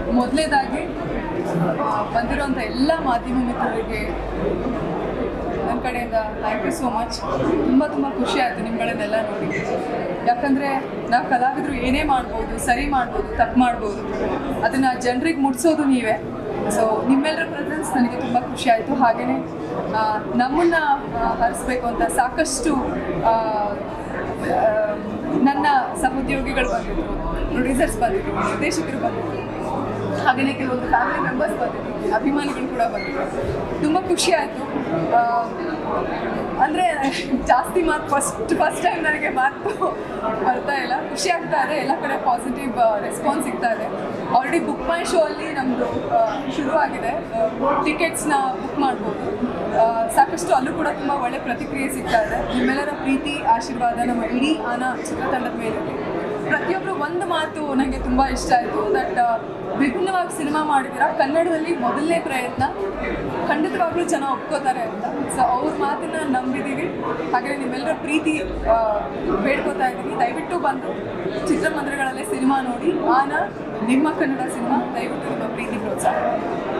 ಮೊದಲನೇದಾಗಿ ಬಂದಿರೋಂಥ ಎಲ್ಲ ಮಾಧ್ಯಮ ಮಿತ್ರರಿಗೆ ನನ್ನ ಕಡೆಯಿಂದ ಥ್ಯಾಂಕ್ ಯು ಸೋ ಮಚ್ ತುಂಬ ತುಂಬ ಖುಷಿ ಆಯಿತು ನಿಮ್ಗಳನ್ನೆಲ್ಲ ನೋಡಿ ಯಾಕಂದರೆ ನಾವು ಕಲಾವಿದರು ಏನೇ ಮಾಡ್ಬೋದು ಸರಿ ಮಾಡ್ಬೋದು ತಪ್ಪು ಮಾಡ್ಬೋದು ಅದನ್ನು ಜನರಿಗೆ ಮುಟ್ಸೋದು ನೀವೇ ಸೊ ನಿಮ್ಮೆಲ್ಲರ ಪ್ರೆಸೆನ್ಸ್ ನನಗೆ ತುಂಬ ಖುಷಿ ಆಯಿತು ಹಾಗೆಯೇ ನಮ್ಮನ್ನು ಹರಿಸ್ಬೇಕು ಅಂತ ಸಾಕಷ್ಟು ಆ, ಆ, ನನ್ನ ಸಹೋದ್ಯೋಗಿಗಳು ಬಂದಿದ್ರು ಪ್ರೊಡ್ಯೂಸರ್ಸ್ ಬಂದಿದ್ರು ನಿರ್ದೇಶಕರು ಬಂದಿದ್ರು ಹಾಗೆಯೇ ಕೆಲವೊಂದು ಫ್ಯಾಮಿಲಿ ಮೆಂಬರ್ಸ್ ಬಂದಿದ್ರು ಅಭಿಮಾನಿಗಳು ಕೂಡ ಬಂದಿದ್ರು ತುಂಬ ಖುಷಿ ಆಯಿತು ಅಂದರೆ ಜಾಸ್ತಿ ಮಾತು ಫಸ್ಟ್ ಫಸ್ಟ್ ಟೈಮ್ ನನಗೆ ಮಾತು ಬರ್ತಾ ಇಲ್ಲ ಖುಷಿ ಆಗ್ತಾ ಇದೆ ಎಲ್ಲ ಕಡೆ ಪಾಸಿಟಿವ್ ರೆಸ್ಪಾನ್ಸ್ ಸಿಗ್ತಾ ಇದೆ ಆಲ್ರೆಡಿ ಬುಕ್ ಮೈ ಶೋ ಅಲ್ಲಿ ನಮ್ಮದು ಶುರು ಆಗಿದೆ ಟಿಕೆಟ್ಸ್ನ ಬುಕ್ ಮಾಡ್ಬೋದು ಆ, ಸಾಕಷ್ಟು ಅಲ್ಲೂ ಕೂಡ ತುಂಬ ಒಳ್ಳೆ ಪ್ರತಿಕ್ರಿಯೆ ಸಿಗ್ತಾ ಇದೆ ನಿಮ್ಮೆಲ್ಲರ ಪ್ರೀತಿ ಆಶೀರ್ವಾದ ನಮ್ಮ ಇಡೀ ಆನ ಚಿತ್ರತಂಡದ ಮೇಲೆ ಪ್ರತಿಯೊಬ್ಬರು ಒಂದು ಮಾತು ನನಗೆ ತುಂಬ ಇಷ್ಟ ಆಯಿತು ದಟ್ ವಿಭಿನ್ನವಾಗಿ ಸಿನಿಮಾ ಮಾಡಿದ್ದೀರಾ ಕನ್ನಡದಲ್ಲಿ ಮೊದಲನೇ ಪ್ರಯತ್ನ ಖಂಡಿತವಾಗ್ಲೂ ಜನ ಒಪ್ಕೋತಾರೆ ಅಂತ ಸೊ ಅವ್ರ ಮಾತನ್ನ ನಂಬಿದ್ದೀವಿ ಹಾಗೆ ನಿಮ್ಮೆಲ್ಲರ ಪ್ರೀತಿ ಆ, ಬೇಡ್ಕೋತಾ ಇದ್ದೀವಿ ದಯವಿಟ್ಟು ಬಂದು ಚಿತ್ರಮಂದಿರಗಳಲ್ಲೇ ಸಿನಿಮಾ ನೋಡಿ ಆನ ನಿಮ್ಮ ಕನ್ನಡ ಸಿನಿಮಾ ದಯವಿಟ್ಟು ನಿಮ್ಮ ಪ್ರೀತಿ ಪ್ರೋತ್ಸಾಹ